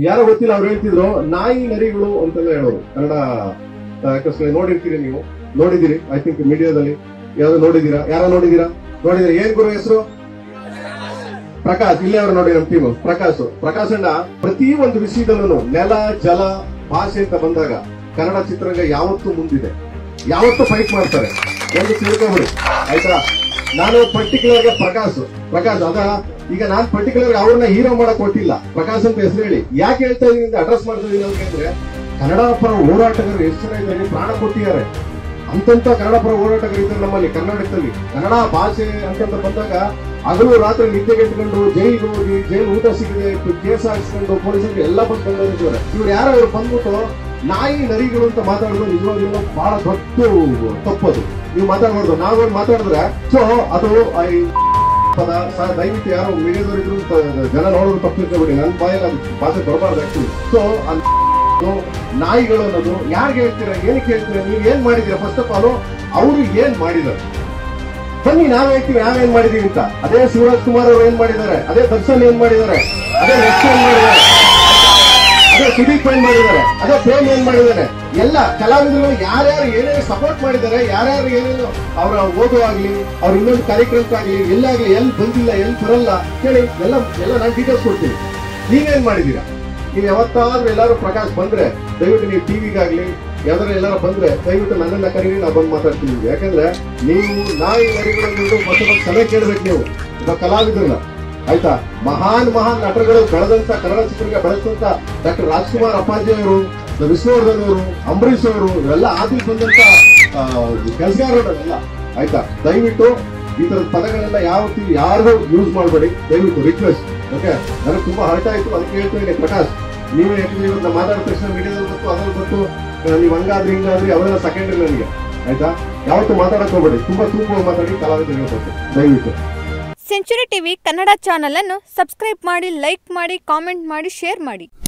ಯಾರೋ ಗೊತ್ತಿಲ್ಲ ಅವ್ರು ಹೇಳ್ತಿದ್ರು ನಾಯಿ ನರಿಗಳು ಅಂತೆಲ್ಲ ಹೇಳೋರು ಕನ್ನಡ ಆ, ಯಾಕಂದ್ರೆ ನೋಡಿರ್ತೀರಿ ನೀವು ನೋಡಿದಿರಿ ಐ ಥಿಂಕ್ ಮೀಡಿಯಾದಲ್ಲಿ ಯಾವ್ದು ನೋಡಿದೀರಾ ಯಾರೋ ನೋಡಿದೀರಾ ನೋಡಿದಿರಾ ಏನ್ ಗುರು ಹೆಸರು ಪ್ರಕಾಶ್ ಇಲ್ಲೇ ಅವ್ರು ನೋಡಿ ನಮ್ಮ ಟೀಮ್ ಪ್ರಕಾಶ್ ಪ್ರಕಾಶ್ ಅಣ್ಣ ಪ್ರತಿ ಒಂದು ವಿಷಯದಲ್ಲೂ ನೆಲ ಜಲ ಭಾಷೆ ಅಂತ ಬಂದಾಗ ಕನ್ನಡ ಚಿತ್ರರಂಗ ಯಾವತ್ತೂ ಮುಂದಿದೆ ಯಾವತ್ತೂ ಫೈಟ್ ಮಾಡ್ತಾರೆ ಒಂದು ತಿಳ್ಕೊಬಿಡಿ ಆಯ್ತಾ ನಾನು ಪರ್ಟಿಕ್ಯುಲರ್ ಗೆ ಪ್ರಕಾಶ್ ಪ್ರಕಾಶ್ ಅದ ಈಗ ನಾನ್ ಪರ್ಟಿಕ್ಯುಲರ್ ಅವ್ರನ್ನ ಹೀರೋ ಮಾಡಕ್ ಕೊಟ್ಟಿಲ್ಲ ಪ್ರಕಾಶ್ ಅಂತ ಹೆಸರು ಹೇಳಿ ಯಾಕೆ ಹೇಳ್ತಾ ಇದೀನಿ ಅಡ್ರೆಸ್ ಮಾಡ್ತಾ ಇದೀನಿ ಅಂತಂದ್ರೆ ಕನ್ನಡ ಪರ ಹೋರಾಟಗಾರರು ಎಷ್ಟು ಜನ ಇದ್ದಾರೆ ಪ್ರಾಣ ಕೊಟ್ಟಿದ್ದಾರೆ ಅಂತಂತ ಕನ್ನಡ ಪರ ಹೋರಾಟಗಾರರು ಇದ್ದಾರೆ ನಮ್ಮಲ್ಲಿ ಕರ್ನಾಟಕದಲ್ಲಿ ಕನ್ನಡ ಭಾಷೆ ಅಂತಂತ ಬಂದಾಗ ಹಗಲು ರಾತ್ರಿ ನಿದ್ದೆಗೆಟ್ಕೊಂಡು ಜೈಲಿಗೆ ಹೋಗಿ ಜೈಲು ಊಟ ಸಿಗದೆ ಕೇಸ್ ಹಾಕ್ಸ್ಕೊಂಡು ಪೊಲೀಸರಿಗೆ ಎಲ್ಲ ಬಂದು ಬಂದಿದ್ದಾರೆ ಇವ್ರು ಯಾರೋ ಇವ್ರು ಬಂದ್ಬಿಟ್ಟು ನಾಯಿ ನರಿಗಳು ಅಂತ ಮಾತಾಡೋದು ನಿಜವಾಗ್ಲೂ ಬಹಳ ದೊಡ್ಡ ತಪ್ಪದು ನೀವು ಮಾತಾಡ್ಬಾರ್ದು ನಾವು ಮಾತಾಡಿದ್ರೆ ಸೊ ಅದು ಐ ಪದ ಸ- ದಯವಿಟ್ಟು ಯಾರು ಮೀಡಿಯಾದವ್ರು ಇದ್ರು ತ- ಜನ ನೋಡೋದು ತಪ್ಪು ತಿಳ್ಕೊಬೇಡಿ ನನ್ನ ಬಾಯಲ್ಲಿ ಅದು ಭಾಷೆ ಬರಬಾರ್ದು ಆಕ್ಚುಲಿ ಸೊ ನಾಯಿಗಳು ಅನ್ನೋದು ಯಾರಿಗೆ ಹೇಳ್ತೀರಾ ಏನಕ್ಕೆ ಹೇಳ್ತೀರಾ ನೀವು ಏನ್ ಮಾಡಿದೀರಾ ಫಸ್ಟ್ ಆಫ್ ಆಲ್ ಅವರು ಏನ್ ಮಾಡಿದ್ದಾರೆ ಬನ್ನಿ ನಾವ್ ಹೇಳ್ತೀವಿ ನಾವೇನ್ ಮಾಡಿದೀವಿ ಅಂತ ಅದೇ ಶಿವರಾಜ್ ಕುಮಾರ್ ಅವರು ಏನ್ ಮಾಡಿದ್ದಾರೆ ಅದೇ ದರ್ಶನ್ ಏನ್ ಮಾಡಿದ್ದಾರೆ ಅದೇ ಯಶ್ ಏನ್ ಮಾಡಿದ್ದಾರೆ ಅದೇ ಸುದೀಪ್ ಏನ್ ಮಾಡಿದ್ದಾರೆ ಅದೇ ಪ್ರೇಮ್ ಏನ್ ಮಾಡಿದ್ದಾರೆ ಎಲ್ಲ ಕಲಾವಿದರು ಯಾರ್ಯಾರು ಏನೇನು ಸಪೋರ್ಟ್ ಮಾಡಿದ್ದಾರೆ ಯಾರ್ಯಾರು ಏನೇನು ಅವರ ಓದು ಆಗ್ಲಿ ಅವ್ರ ಇನ್ನೊಂದು ಕಾರ್ಯಕ್ರಮಕ್ಕಾಗ್ಲಿ ಎಲ್ಲಾಗ್ಲಿ ಎಲ್ಲಿ ಬಂದಿಲ್ಲ ಎಲ್ಲಿ ಬರಲ್ಲ ಕೇಳಿ ಎಲ್ಲ ಎಲ್ಲ ನಾನು ಡೀಟೇಲ್ಸ್ ಕೊಡ್ತೀನಿ ನೀವೇನ್ ಮಾಡಿದೀರಾ ನೀವು ಯಾವತ್ತಾದ್ರೂ ಎಲ್ಲಾರು ಪ್ರಕಾಶ್ ಬಂದ್ರೆ ದಯವಿಟ್ಟು ನೀವು ಟಿವಿಗಾಗ್ಲಿ ಯಾವ್ದಾರು ಎಲ್ಲಾರು ಬಂದ್ರೆ ದಯವಿಟ್ಟು ನನ್ನನ್ನ ಕರೀರಿ ನಾ ಬಂದು ಮಾತಾಡ್ತೀನಿ ಯಾಕಂದ್ರೆ ನೀವು ನಾಯಿ ನರಿಗಳನ್ನು ಮತ್ತೆ ಬಂದು ಸಲಹೆ ಕೇಳ್ಬೇಕು ನೀವು ಒಬ್ಬ ಕಲಾವಿದರನ್ನ ಆಯ್ತಾ ಮಹಾನ್ ಮಹಾನ್ ನಟರುಗಳು ಬೆಳೆದಂತ ಕನ್ನಡ ಚಿತ್ರಕ್ಕೆ ಬೆಳೆದಂತ ಡಾಕ್ಟರ್ ರಾಜ್ಕುಮಾರ್ ಅಪ್ಪಾಜಿ ಅವರು ವಿಷ್ಣುವರ್ಧನ್ ಅವರು ಅಂಬರೀಶ್ ಅವರು ಇವೆಲ್ಲ ಆದಿ ಬಂದಂತ ಕೆಲಸಗಾರರೆಲ್ಲ ಆಯ್ತಾ ದಯವಿಟ್ಟು ಈ ತರದ ಪದಗಳೆಲ್ಲ ಯಾವತ್ತೂ ಯಾರಿಗೂ ಯೂಸ್ ಮಾಡಬೇಡಿ ದಯವಿಟ್ಟು ರಿಕ್ವೆಸ್ಟ್ ಓಕೆ ನನಗೆ ತುಂಬಾ ಹರ್ಟ್ ಆಯ್ತು ಅದಕ್ಕೆ ಹೇಳ್ತೀನಿ ಪ್ರಕಾಶ್ ನೀವೇ ಯಾಕಂದ್ರೆ ಇವತ್ತು ನಾನು ಮಾತಾಡಿದ ತಕ್ಷಣ ಮೀಡಿಯಾದಲ್ಲಿ ಗೊತ್ತು ಅದ್ರಲ್ಲಿ ಗೊತ್ತು ಆ, ನೀವು ಹಂಗಾದ್ರಿ ಹಿಂಗಾದ್ರಿ ಅವೆಲ್ಲ ಸೆಕೆಂಡ್ರಿ ನನಗೆ ಆಯ್ತಾ ಯಾವತ್ತೂ ಮಾತಾಡಕ್ ಹೋಗ್ಬೇಡಿ ತುಂಬಾ ತುಂಬ ಮಾತಾಡಿ ಕಲಾವಿದರು ಹೇಳ್ಬೇಕು ದಯವಿಟ್ಟು ಸೆಂಚುರಿ ಟಿವಿ ಕನ್ನಡ ಚಾನಲ್ ಅನ್ನು ಸಬ್ಸ್ಕ್ರೈಬ್ ಮಾಡಿ ಲೈಕ್ ಮಾಡಿ ಕಾಮೆಂಟ್ ಮಾಡಿ ಶೇರ್ ಮಾಡಿ